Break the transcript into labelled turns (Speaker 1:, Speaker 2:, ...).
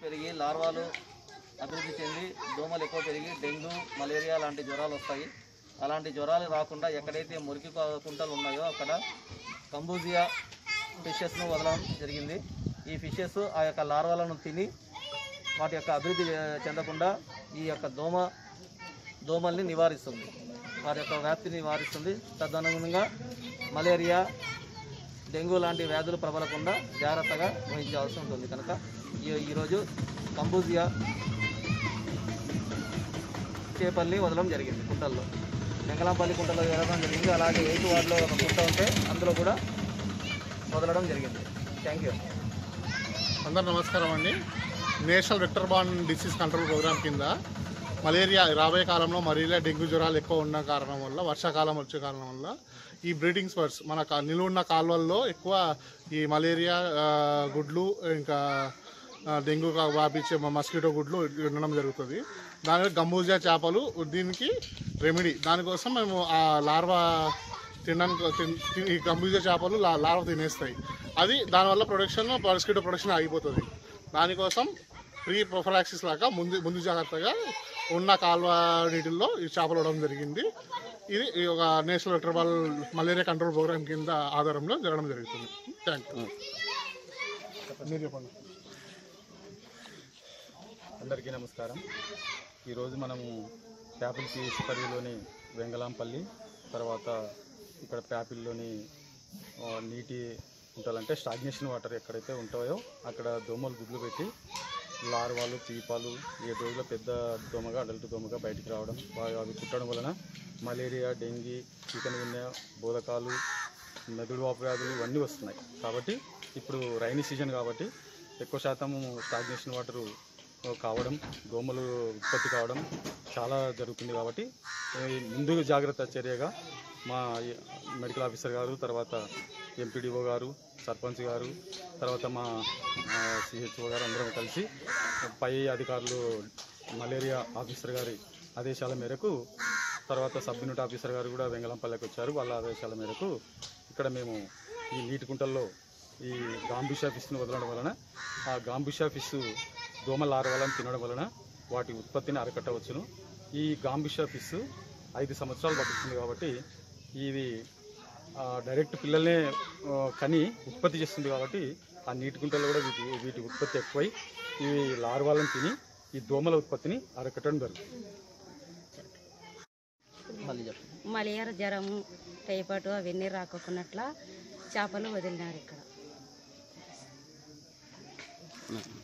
Speaker 1: పెరిగి లార్వాలు అభివృద్ధి చెంది దోమలు ఎక్కువ పెరిగి డెంగ్యూ మలేరియా లాంటి జ్వరాలు వస్తాయి అలాంటి జ్వరాలు రాకుండా ఎక్కడైతే మురికి కా- కుంటలు ఉన్నాయో అక్కడ కంబూజియా ఫిషెస్ను వదలడం జరిగింది ఈ ఫిషెస్ ఆ యొక్క లార్వాలను తిని వాటి యొక్క అభివృద్ధి చె- చెందకుండా ఈ యొక్క దోమ దోమల్ని నివారిస్తుంది వారి యొక్క వ్యాప్తిని నివారిస్తుంది తదనుగుణంగా మలేరియా డెంగ్యూ లాంటి వ్యాధులు ప్రబలకుండా జాగ్రత్తగా వహించాల్సి ఉంటుంది కనుక ఈ ఈరోజు కంబూజియా చేపల్ని వదలడం జరిగింది కుంటల్లో వెంకలాంపల్లి కుంటలో వదలడం జరిగింది అలాగే ఎయిత్ వార్డులో ఒక కుంట ఉంటే అందులో కూడా వదలడం జరిగింది థ్యాంక్ యూ
Speaker 2: అందరు నమస్కారం అండి national vector borne disease control program కింద మలేరియా రాబోయే కాలంలో మలేరియా డెంగ్యూ జ్వరాలు ఎక్కువ ఉన్న కారణం వల్ల వర్షాకాలం వచ్చే కారణం వల్ల ఈ బ్రీడింగ్ స్పర్స్ మన కా- నిలువ ఉన్న కాలువల్లో ఎక్కువ ఈ మలేరియా ఆ, గుడ్లు ఇంకా ఆ, డెంగ్యూ కా- వ్యాపించే మస్కిటో గుడ్లు ఉండడం జరుగుతుంది దాని గంబూజా చేపలు దీనికి రెమెడీ దానికోసం మేము ఆ లార్వా తినడానికి తిన్- తిన్- ఈ గంబూజా చేపలు లా- లార్వా తినేస్తాయి అది దానివల్ల ప్రొడక్షన్ మస్కిటో ప్రొడక్షన్ ఆగిపోతుంది దానికోసం ప్రీ ప్రొఫలాక్సిస్ లాగా ముందు ముందు జాగ్రత్తగా ఉన్న కాలువ నీటిల్లో ఈ చేపలు వడడం జరిగింది ఇది ఈ ఒక national vector borne malaria control program కింద ఆధారంలో జరగడం జరుగుతుంది థ్యాంక్ యూ మీరు చెప్పండి
Speaker 3: అందరికీ నమస్కారం ఈరోజు మనము ప్యాపిల్ పిఎస్ పరిధిలోని వెంగళంపల్లి తర్వాత ఇక్కడ ప్యాపిల్లోని ఆ, నీటి ఉండాలంటే స్టాగ్నేషన్ వాటర్ ఎక్కడైతే ఉంటాయో అక్కడ దోమలు గుడ్లు పెట్టి లార్వాలు పీపాలు ఏడు రోజుల పెద్ద దోమగా అడల్ట్ దోమగా బయటికి రావడం వా- అవి కుట్టడం వలన మలేరియా డెంగీ చికెన్ గున్యా బోధకాలు మెదడు వాపు వ్యాధులు ఇవన్నీ వస్తున్నాయి కాబట్టి ఇప్పుడు రైనీ సీజన్ కాబట్టి ఎక్కువ శాతం స్టాగ్నేషన్ వాటరు కావడం దోమలు ఉత్పత్తి కావడం చాలా జరుగుతుంది కాబట్టి ఈ ముందు జాగ్రత్త చర్యగా మా మెడికల్ ఆఫీసర్ గారు తర్వాత ఎంపీడీఓ గారు సర్పంచ్ గారు తర్వాత మా సిహెచ్ఓ గారు అందరం కలిసి పై అధికారులు మలేరియా ఆఫీసర్ గారి ఆదేశాల మేరకు తర్వాత సబ్ యూనిట్ ఆఫీసర్ గారు కూడా వెంగళంపల్లికి వచ్చారు వాళ్ళ ఆదేశాల మేరకు ఇక్కడ మేము ఈ నీటి కుంటల్లో ఈ గాంబిషా ఫిష్ను వదలడం వలన ఆ గాంబిషా ఫిష్ దోమ లార్వాలను తినడం వలన వాటి ఉత్పత్తిని అరికట్టవచ్చును ఈ గాంబిషా ఫిష్ ఐదు సంవత్సరాలు పట్టుతుంది కాబట్టి ఇది ఆ, డైరెక్ట్ పిల్లల్నే ఆ, కని ఉత్పత్తి చేస్తుంది కాబట్టి ఆ నీటి కుంటల్లో కూడా వీటి వీటి ఉత్పత్తి ఎక్కువై ఇవి లార్వాలను తిని ఈ దోమల ఉత్పత్తిని అరికట్టడం జరుగుతుంది
Speaker 1: మళ్ళీ చెప్పండి
Speaker 4: మలేరియా జ్వరము టైఫాయిడ్ అవన్నీ రాకోకున్నట్ల చేపలు వదిలినారు ఇక్కడ